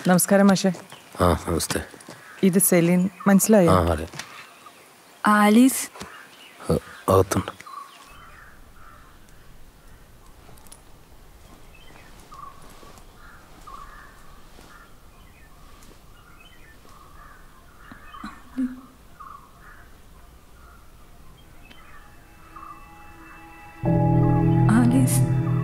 നമസ്കാരം മാഷെ ആ നമസ്തേ ഇത് സെലിൻ മനസ്സിലായോ ആ അതെ ആലീസ് അ- അകത്തുണ്ട് ആലീസ്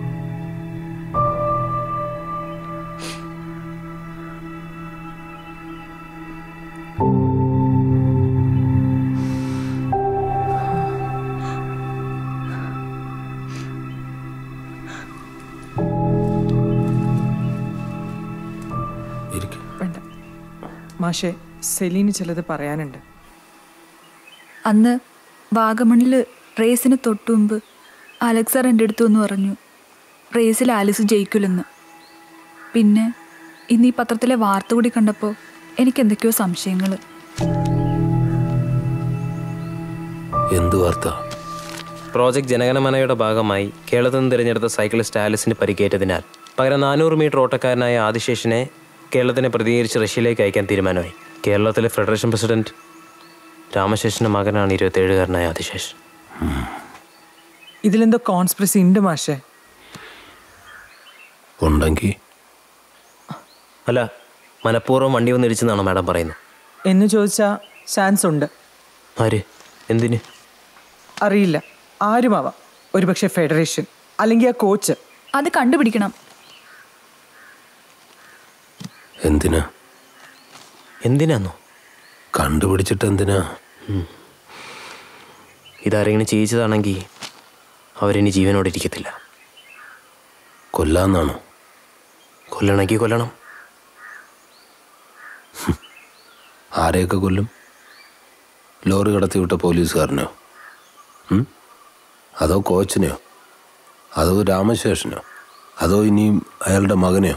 ഇരിക്കും വേണ്ട മാഷെ സെലീന് ചിലത് പറയാനുണ്ട് അന്ന് വാഗമണിൽ റേസിന് തൊട്ടുമുമ്പ് അലക്സർ എൻ്റെ അടുത്ത് വന്ന് പറഞ്ഞു റേസിൽ ആലിസ് ജയിക്കില്ലെന്ന് പിന്നെ ഇന്ന് ഈ പത്രത്തിലെ വാർത്ത കൂടി കണ്ടപ്പോൾ എനിക്ക് എന്തൊക്കെയോ സംശയങ്ങൾ എന്ത് വാർത്ത പ്രോജക്ട് ജനഗണമനയുടെ ഭാഗമായി കേരളത്തിൽ നിന്ന് തിരഞ്ഞെടുത്ത സൈക്ലിസ്റ്റ് ആലിസിന് പരിക്കേറ്റതിനാൽ പകരം നാനൂറ് മീറ്റർ ഓട്ടക്കാരനായ ആദിശേഷനെ കേരളത്തിനെ പ്രതികരിച്ച് റഷ്യയിലേക്ക് അയക്കാൻ തീരുമാനമായി കേരളത്തിലെ ഫെഡറേഷൻ പ്രസിഡന്റ് രാമശേഷന്റെ മകനാണ് ഇരുപത്തേഴുകാരനായ ആദിശേഷൻ ഇതിലെന്തോ കോൺസ്പിറസി ഉണ്ട് മാഷെ ഉണ്ടെങ്കിൽ അല്ല മനഃപൂർവ്വം വണ്ടി വന്ന് ഇടിച്ചെന്നാണ് മാഡം പറയുന്നത് എന്ന് ചോദിച്ചാൽ ചാൻസ് ഉണ്ട് ആര് എന്തിന് അറിയില്ല ആരുമാവാം ഒരുപക്ഷെ ഫെഡറേഷൻ അല്ലെങ്കിൽ ആ കോച്ച് അത് കണ്ടുപിടിക്കണം എന്തിനാ എന്തിനാന്നോ കണ്ടുപിടിച്ചിട്ട് എന്തിനാ ഇതാരെങ്കിലും ചെയ്യിച്ചതാണെങ്കിൽ അവരിനി ജീവനോടെ ഇരിക്കത്തില്ല കൊല്ലാന്നാണോ കൊല്ലണമെങ്കിൽ കൊല്ലണം ആരെയൊക്കെ കൊല്ലും ലോറി കടത്തി വിട്ട പോലീസുകാരനോ ഉം? അതോ കോച്ചിനെയോ അതോ രാമശേഷനോ അതോ ഇനിയും അയാളുടെ മകനെയോ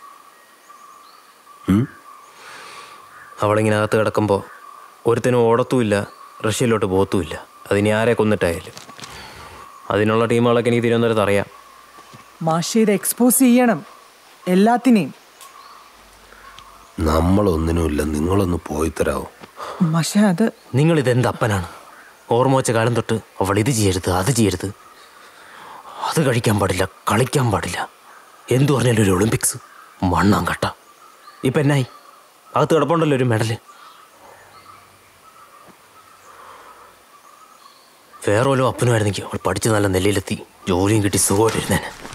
ഉം? അവളിങ്ങനെ അകത്ത് കിടക്കുമ്പോൾ ഒരുത്തനും ഓടത്തുമില്ല റഷ്യയിലോട്ട് പോകത്തുമില്ല അതിനി ആരെ കൊന്നിട്ടായാലും അതിനുള്ള ടീമുകളൊക്കെ എനിക്ക് തിരുവനന്തപുരത്ത് അറിയാം മാഷെ ഇത് എക്സ്പോസ് ചെയ്യണം എല്ലാത്തിനെയും നമ്മളൊന്നിനുമില്ല നിങ്ങളൊന്ന് പോയി തരാമോ മാഷെ അത് നിങ്ങൾ ഇതെന്ത് അപ്പനാണ് ഓർമ്മ വെച്ച കാലം തൊട്ട് അവൾ ഇത് ചെയ്യരുത് അത് ചെയ്യരുത് അത് കഴിക്കാൻ പാടില്ല കളിക്കാൻ പാടില്ല എന്തു പറഞ്ഞാലും ഒരു ഒളിമ്പിക്സ് മണ്ണാൻ കട്ട ഇപ്പം എന്നായി അകത്ത് കിടപ്പുണ്ടല്ലോ ഒരു മെഡല് വേറെ വല്ലതും അപ്പനുമായിരുന്നെങ്കിൽ അവൾ പഠിച്ച് നല്ല നിലയിലെത്തി ജോലിയും കിട്ടി സുഖമായിട്ടിരുന്നേനെ